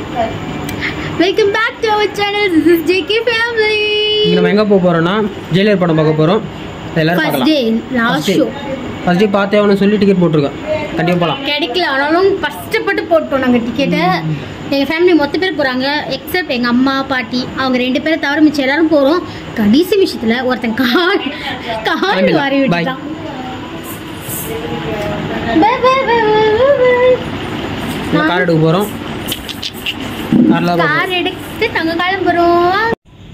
Welcome back to our channel this is JK family இங்க நம்ம எங்கே போக போகிறோம்னா ஜெயிலர் படம் பார்க்க போகிறோம் எல்லாரும் ஃபர்ஸ்ட் பார்க்கலாம் day last show first day பார்த்தே அவனு சொல்லி டிக்கெட் போட்டிருக்கேன் கண்டிப்பாக போகலாம் கிடைக்கல ஆனாலும் கஷ்டப்பட்டு போட்டோம் நாங்கள் டிக்கெட்டை எங்கள் ஃபேமிலி மொத்த பேர் போகிறாங்க எக்ஸப்ட் எங்கள் அம்மா பாட்டி அவங்க ரெண்டு பேரை தவிர மிச்சம் எல்லாரும் போகிறோம் கடைசி விஷயத்தில் ஒருத்தன் கால் கால் கிளம்பிடலாம். வாரி Bye. விட்டுட்டான் Bye, bye, bye, bye, bye. நம்ம கார் எடுக்க போகிறோம் காரில் தான் போகிறோம் கார் எடுத்து நாங்கள் கிளம்புறோம்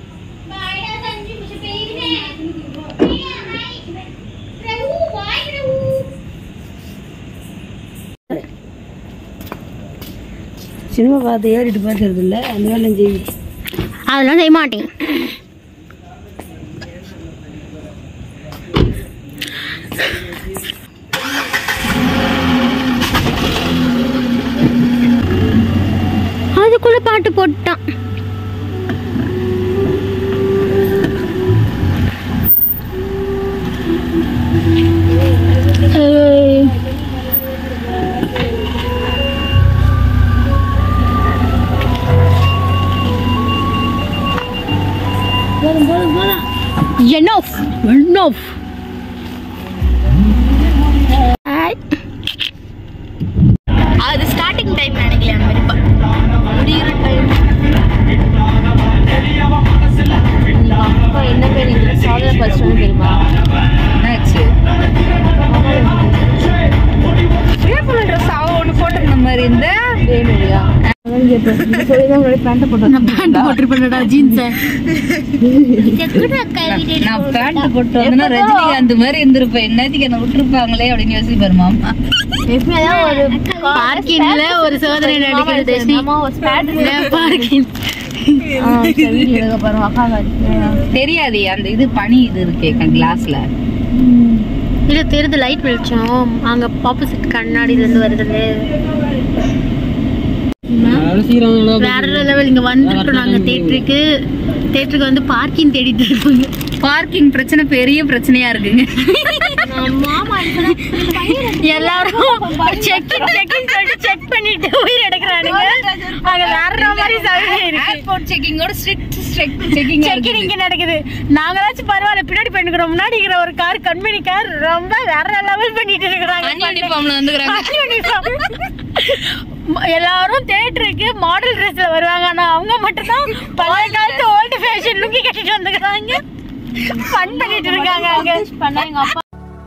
சினிமா பார்த்து ஏறிட்டு பார்க்கறது இல்லை அந்த வேலை செய்வி அதெல்லாம் செய்ய மாட்டேன் அதுக்குள்ள பாட்டு போட்டான் ஏய். Enough! Enough! அது ஸ்டார்டிங் டைம் நினைக்கல அந்த முடிகிற டைம் அப்பா என்ன பேர் இதுல சாதனை ஃபர்ஸ்ட் வந்து தெரியுமா என்னாச்சு ட்ரெஸ் அவ ஒன்று போட்டிருந்த மாதிரி இந்த வேணுயா பேண்ட் போட்டிருப்பேன்டா ஜீன்ஸ் நான் பேண்ட் போட்டு வந்தேன்னா ரஜினிகாந்த் மாதிரி இருந்திருப்பேன் என்னத்துக்கு என்ன விட்டுருப்பாங்களே அப்படின்னு யோசிப்பாரு மாமா ஒரு பார்க்கிங்ல ஒரு சோதனை நடக்கிறது பார்க்கிங் தெரியாது அந்த இது பனி இது இருக்கே கிளாஸ்ல இல்ல தெரியுது லைட் வெளிச்சம் அங்க ஆப்போசிட் கண்ணாடில இருந்து வருதுல்ல அதனால சீக்கிரம் நல்லா வேற லெவல் இங்க வந்துட்டோம் நாங்க தேட்டருக்கு தேட்டருக்கு வந்து பார்க்கிங் தேடிட்டு இருக்காங்க பார்க்கிங் பிரச்சனை பெரிய பிரச்சனையா இருக்குங்க எல்லாரும் செக் இன் செக் இன் சொல்லிட்டு செக் பண்ணிட்டு உயிர் எடுக்கிறானுங்க அங்க வேற மாதிரி சவுண்ட் இருக்கு ஏர்போர்ட் செக்கிங்கோட strict strict checking check in இங்க நடக்குது நாங்களாச்சும் பரவாயில்ல பின்னாடி பண்ணிக்கிறோம் முன்னாடி இருக்கிற ஒரு கார் கம்பெனி கார் ரொம்ப வேற லெவல் பண்ணிட்டு இருக்கிறாங்க யூனிஃபார்ம்ல வந்துக்கிறாங்க Uniform. எல்லாரும் தேட்டருக்கு மாடல் ட்ரெஸ்ல வருவாங்க ஆனா அவங்க மட்டும் தான் பழைய காலத்து ஓல்டு ஃபேஷன் லுங்கி கட்டிட்டு வந்துக்கிறாங்க ஃபன் பண்ணிட்டு இருக்காங்க அங்க பண்ணாங்க அப்பா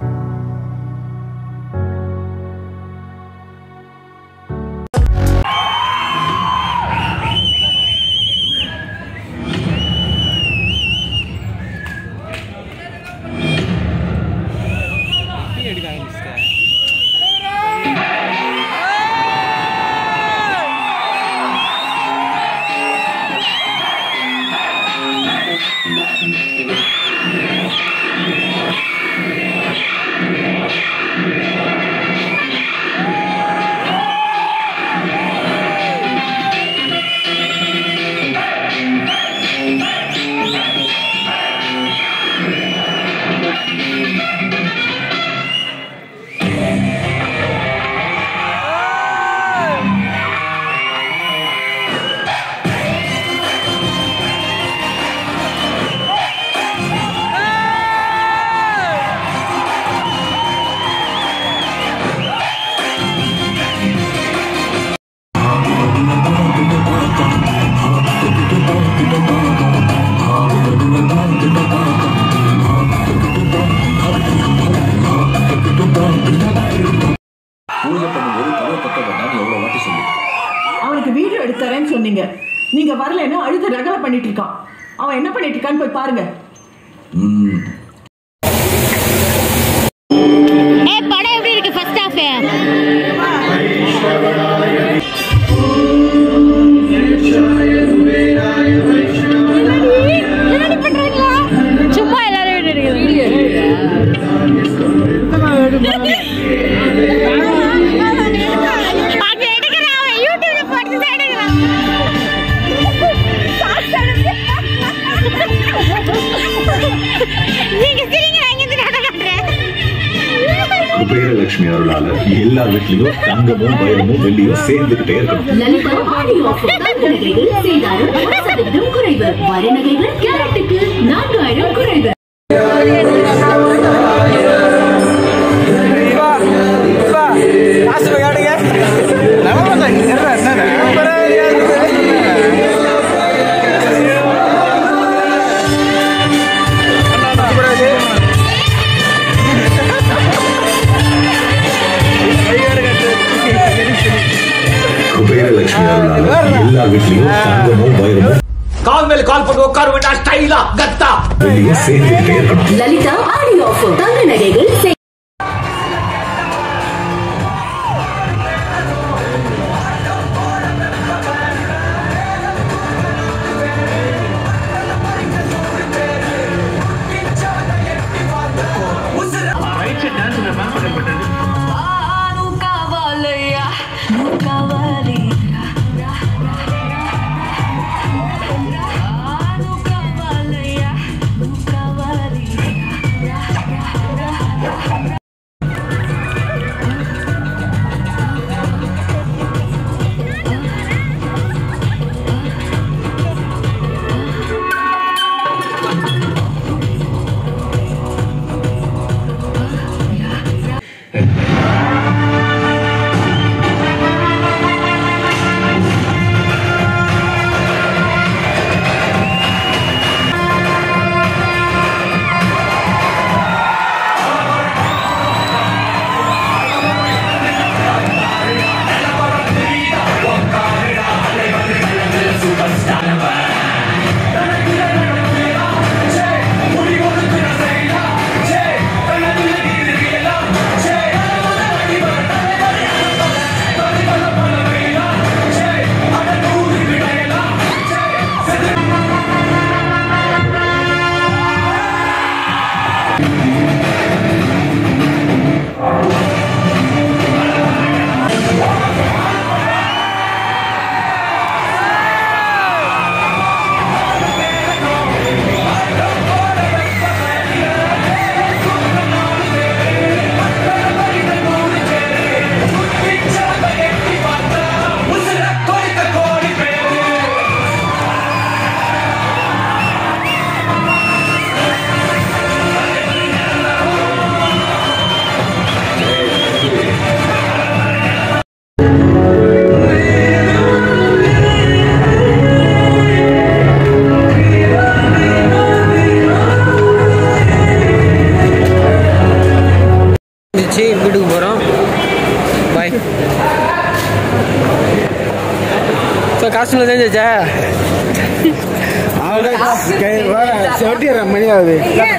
பூஜை பண்ணும்போது கதவை தட்ட வேண்டாம்னு எவ்வளவு வாட்டி சொல்லி அவனுக்கு வீடியோ எடுத்துறேன்னு சொன்னீங்க நீங்க வரலைன்னா அழுது ரகலை பண்ணிட்டு இருக்கான் அவன் என்ன பண்ணிட்டு இருக்கான்னு போய் பாருங்க ம் ஏ படம் எப்படி இருக்கு ஃபர்ஸ்ட் ஹாஃப் சும்மா எல்லாரும் வீடியோ அது எடுக்கிறான் அவன் யூடியூப்ல போட்டு தான் எடுக்கிறான் குபேரலட்சுமி அருளால எல்லா வீட்லயும் தங்கமும் வைரமும் வெள்ளியும் சேர்ந்துகிட்டே இருக்கணும் லலிதா ஆடி ஆஃபர் தங்க நகைகள் செய்தாலும் ஒரு சதவீதம் குறைவு வர நகைகள் கேரட்டுக்கு நான்காயிரம் குறைவு குபேரலட்சுமி அருளால எல்லா வீட்லயும் தங்கமும் வைரமும் கால் மேல கால் போட்டு உட்கார வேண்டாம் ஸ்டைலா கத்தா வெள்ளியும் சேர்ந்துகிட்டே இருக்கணும் லலிதா ஆடி ஆஃபர் தங்க நகைகள் செய் இருந்துச்சு வீட்டுக்கு போகிறோம் பாய் ஸோ காஸ்டியூமில் தெரிஞ்சிச்சா செவட்டிடுறேன் மணி ஆகுது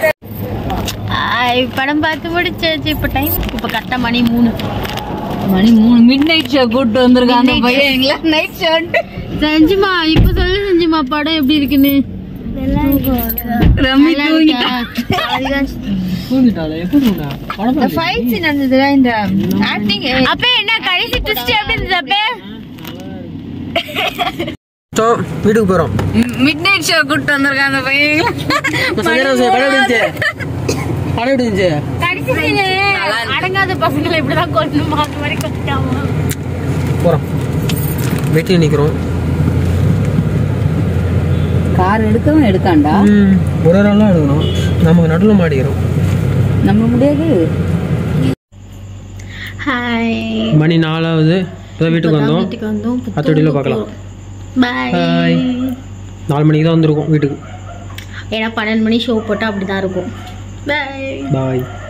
ஆய், படம் பார்த்து முடிச்சாச்சு இப்போ டைம் இப்போ கரெக்டாக மணி மூணு மணி மூணு மிட் நைட் ஷோ கூட்டு வந்திருக்கான் அந்த பையன் எங்களை நைட் ஷர்ட் செஞ்சுமா இப்போ சொல்லு செஞ்சுமா படம் எப்படி இருக்குன்னு ரம்மி நல்லா தூங்கிட்டா இருக்கா? தூங்கிட்டாளே எப்போ தூங்கினா படம் ஃபைட் சீன் நடந்ததுல இந்த ஆக்டிங் அப்பே என்ன கடைசி ட்விஸ்ட் எப்படி இருந்தது அப்பே ஸோ வீட்டுக்கு போகிறோம் மிட் நைட் ஷோ கூட்டு வந்திருக்கான் அந்த பையன் படம் எப்படி இருந்துச்சு படம் எப்படி இருந்துச்சு கடைசி scene அடங்காத பசங்களை இப்படிதான் கொல்லணுமா அந்த மாதிரி கொண்டாமா போகிறோம் வெயிட்டில் நிற்கிறோம் கார் எடுக்கவும் எடுக்காண்டா ஒரு ஒரு ஆளாக எடுக்கணும் நமக்கு நடுவில் மாட்டிக்கிறோம் நம்ம முடியாது ஹாய் மணி நாலாவது இப்போ வீட்டுக்கு வந்தோம் வீட்டுக்கு வந்தோம் அத்தோடியில் பார்க்கலாம் பாய் பாய் நாலு மணிக்கு தான் வந்திருக்கோம் வீட்டுக்கு ஏன்னா பன்னெண்டு மணி ஷோ போட்டால் அப்படி தான் இருக்கும் பாய் பாய்